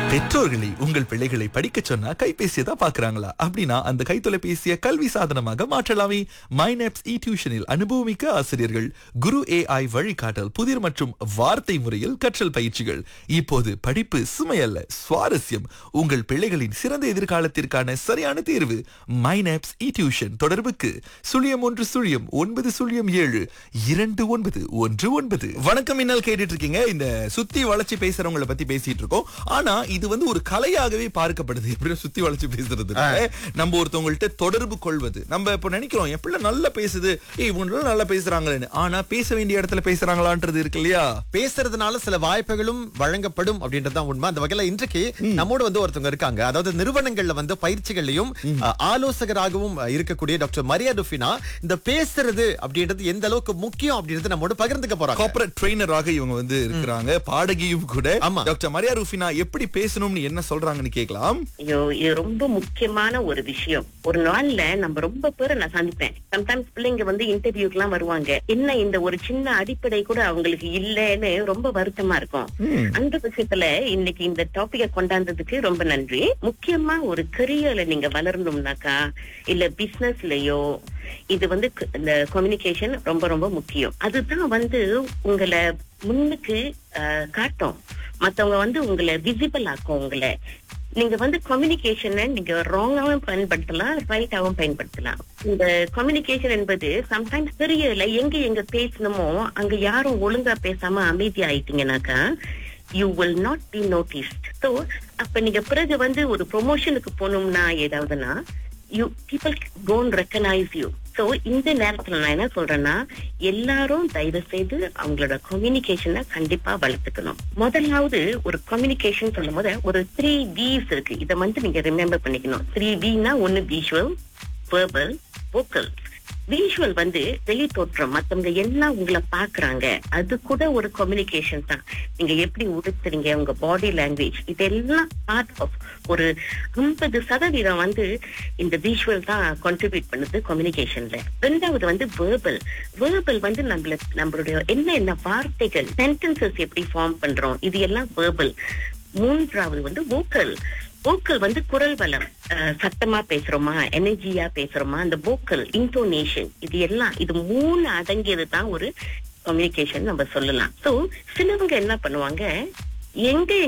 பெற்றோர்களை உங்கள் பிள்ளைகளை படிக்க சொன்னா கைபேசியை தான் பாக்குறாங்களா அப்படின்னா அந்த கைத்தொலைபேசியை கல்வி சாதனமாக மாற்றலாமே மைனப்ஸ் இ டியூஷனில் அனுபவமிக்க ஆசிரியர்கள் குரு ஏஐ வழிகாட்டல் புதிர் மற்றும் வார்த்தை முறையில் கற்றல் பயிற்சிகள் இப்போது படிப்பு சுமையல்ல சுவாரஸ்யம் உங்கள் பிள்ளைகளின் சிறந்த எதிர்காலத்திற்கான சரியான தேர்வு மைனப்ஸ் இ டியூஷன் தொடர்புக்கு சுழியம் ஒன்று சுழியம் ஒன்பது சுழியம் ஏழு இரண்டு ஒன்பது ஒன்று ஒன்பது வணக்கம் இன்னல் கேட்டுட்டு இருக்கீங்க இந்த சுத்தி வளைச்சு பேசுறவங்களை பத்தி பேசிட்டு இருக்கோம் ஆனா இது வந்து ஒரு கலையாகவே பார்க்கப்படுது எப்படி சுத்தி வளைச்சு பேசுறது நம்ம ஒருத்தவங்கள்ட்ட தொடர்பு கொள்வது நம்ம இப்ப நினைக்கிறோம் என் பிள்ளை நல்லா பேசுது ஏய் இவங்க நல்லா பேசுறாங்களேன்னு ஆனா பேச வேண்டிய இடத்துல பேசுறாங்களான்றது இருக்கு இல்லையா பேசுறதுனால சில வாய்ப்புகளும் வழங்கப்படும் அப்படின்றதுதான் உண்மை அந்த வகையில இன்றைக்கு நம்மோடு வந்து ஒருத்தவங்க இருக்காங்க அதாவது நிறுவனங்கள்ல வந்து பயிற்சிகள்லயும் அஹ், ஆலோசகராகவும் அஹ், இருக்கக்கூடிய டாக்டர் மரியா டுஃபினா இந்த பேசுறது அப்படின்றது எந்த அளவுக்கு முக்கியம் அப்படின்றது நம்மோட பகிர்ந்துக்க போறாங்க கார்ப்பரேட் ட்ரெயினராக இவங்க வந்து இருக்கிறாங்க பாடகியும் கூட ஆமா. டாக்டர் மரியா ரூஃபினா எப்படி பேசணும்னு என்ன சொல்றாங்கன்னு கேட்கலாம் ஐயோ இது ரொம்ப முக்கியமான ஒரு விஷயம் ஒரு நாள்ல நம்ம ரொம்ப பேரை நான் சந்திப்பேன் சம்டைம்ஸ் பிள்ளைங்க வந்து இன்டர்வியூக்கு எல்லாம் வருவாங்க என்ன இந்த ஒரு சின்ன அடிப்படை கூட அவங்களுக்கு இல்லைன்னு ரொம்ப வருத்தமா இருக்கும் அந்த பட்சத்துல இன்னைக்கு இந்த டாபிக்க கொண்டாந்ததுக்கு ரொம்ப நன்றி முக்கியமா ஒரு கரியர்ல நீங்க வளரணும்னாக்கா இல்ல பிசினஸ்லயோ இது வந்து க- இந்த கம்யூனிகேஷன் ரொம்ப ரொம்ப முக்கியம் அதுதான் வந்து உங்களை முன்னுக்கு அஹ், காட்டும் மத்தவங்க வந்து உங்களை விசிபிள் ஆக்கும் உங்களை நீங்க வந்து கம்யூனிகேஷனை நீங்க ராங்காவும் பயன்படுத்தலாம் ரைட்டாவும் பயன்படுத்தலாம் இந்த கம்யூனிகேஷன் என்பது சம்டைம்ஸ் தெரியல எங்க எங்க பேசணுமோ அங்க யாரும் ஒழுங்கா பேசாம அமைதி ஆயிட்டீங்கன்னாக்கா you will not be noticed so அப்ப நீங்க பிறகு வந்து ஒரு ப்ரொமோஷனுக்கு போகணும்னா ஏதாவதுன்னா you people don't recognise you so இந்த நேரத்துல நான் என்ன சொல்றேன்னா எல்லாரும் தயவு செய்து அவங்களோட கம்யூனிகேஷனை கண்டிப்பா வளர்த்துக்கணும் முதலாவது ஒரு கம்யூனிகேஷன் சொல்லும் போது ஒரு த்ரீ விஸ் இருக்கு இதை வந்து நீங்க ரிமெம்பர் பண்ணிக்கணும் த்ரீ வினா ஒன்னு விஷுவல் verbal vocal விஷுவல் வந்து வெளி தோற்றம் மத்தவங்க என்ன உங்களை பாக்குறாங்க அது கூட ஒரு கம்யூனிகேஷன் தான் நீங்க எப்படி உடுத்துறீங்க உங்க பாடி லாங்குவேஜ் இதெல்லாம் பார்ட் ஆஃப் ஒரு ஐம்பது சதவீதம் வந்து இந்த விஷுவல் தான் கான்ட்ரிபியூட் பண்ணுது கம்யூனிகேஷன்ல ரெண்டாவது வந்து வேர்பல் வேர்பல் வந்து நம்மள நம்மளுடைய என்ன என்ன வார்த்தைகள் சென்டென்சஸ் எப்படி ஃபார்ம் பண்றோம் இது எல்லாம் வேர்பல் மூன்றாவது வந்து vocal vocal வந்து குரல் வளம் அஹ், சத்தமா பேசுறோமா எனர்ஜியா பேசுறோமா அந்த vocal இன்டோனேஷன் இது எல்லாம் இது மூணு அடங்கியது தான் ஒரு கம்யூனிகேஷன் நம்ம சொல்லலாம் சோ சிலவங்க என்ன பண்ணுவாங்க எங்க